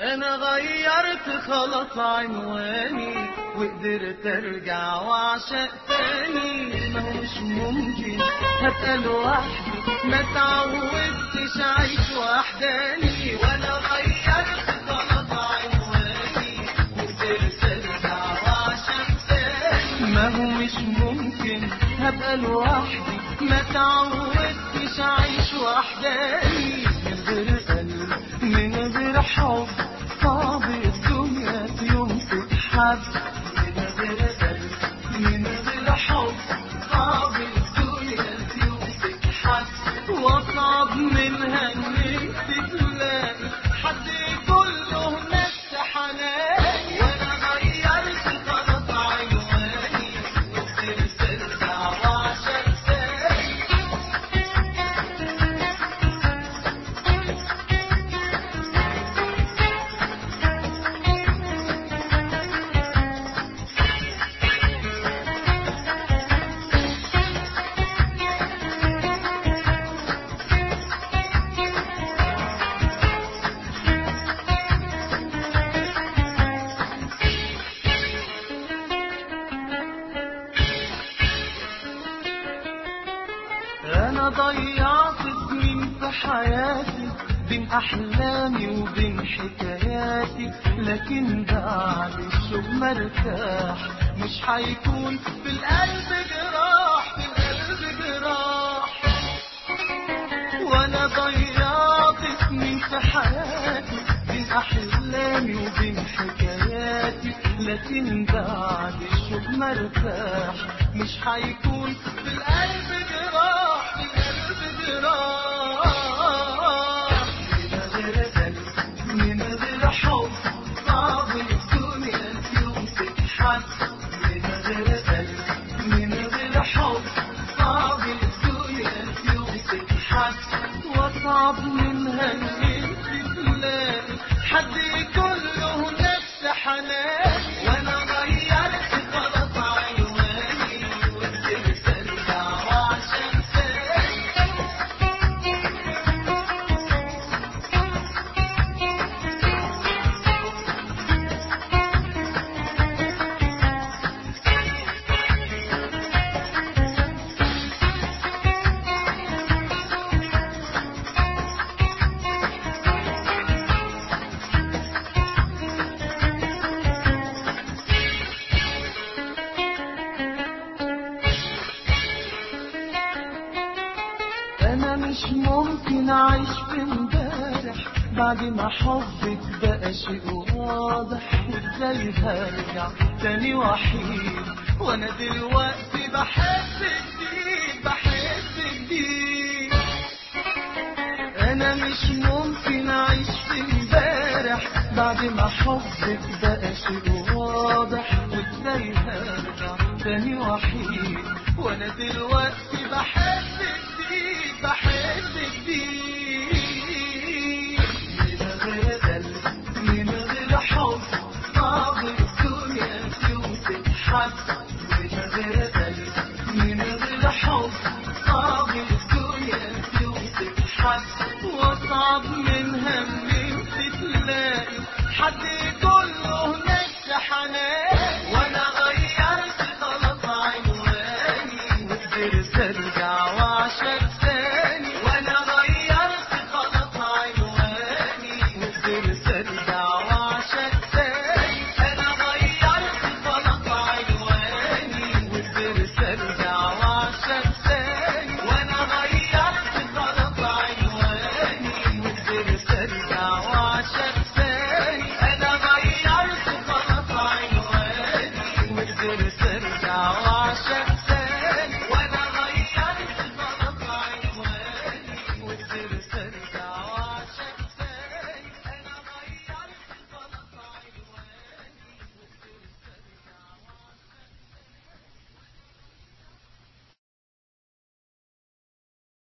انا غيرت خلاص عنواني وقدرت ارجع واعشق تاني ما هو مش ممكن هبقى لوحدي ما تعودتش اعيش وحداني وانا غيرت خلاص عنواني وقدرت ارجع واعشق تاني ما هو مش ممكن هبقى لوحدي ما تعودتش اعيش وحداني من غير قلب من غير حب صعب الدنيا في يوم تتحب من غير قلب من غير حب صعب الدنيا في يوم تتحب واصعب منها انك تلاقي حد كله نفس حناني وانا غيرت خلاص عنواني وقدرت ارجع وعشان تاني انا ضيعت سنين في حياتي بين احلامي وبين حكاياتي لكن بعد الشوق مرتاح مش هيكون في القلب جراح في القلب جراح وانا ضيعت سنين في حياتي بين احلامي وبين حكاياتي لكن بعد الشوق مرتاح مش هيكون في القلب جراح في القلب جراح من غير قلب من غير حب صعب الدنيا في يوم تتحب من غير قلب من غير حب صعب الدنيا في يوم تتحب واصعب منها انك تلاقي حد كله نفس حناني وانا غيرت خلاص عنواني وقدرت ارجع وعشان تاني انا مش ممكن اعيش في امبارح بعد ما حبك بقى شيء واضح وازاي هرجع تاني وحيد وانا دلوقتي بحب جديد بحب جديد انا مش ممكن اعيش في امبارح بعد ما حبك بقى شيء واضح وازاي هرجع تاني وحيد وانا دلوقتي بحب جديد بحب جديد من غير قلب من غير حب صعب الدنيا في يوم تتحب من غير قلب من غير حب صعب الدنيا في يوم تتحب واصعب منها انك تلاقي حد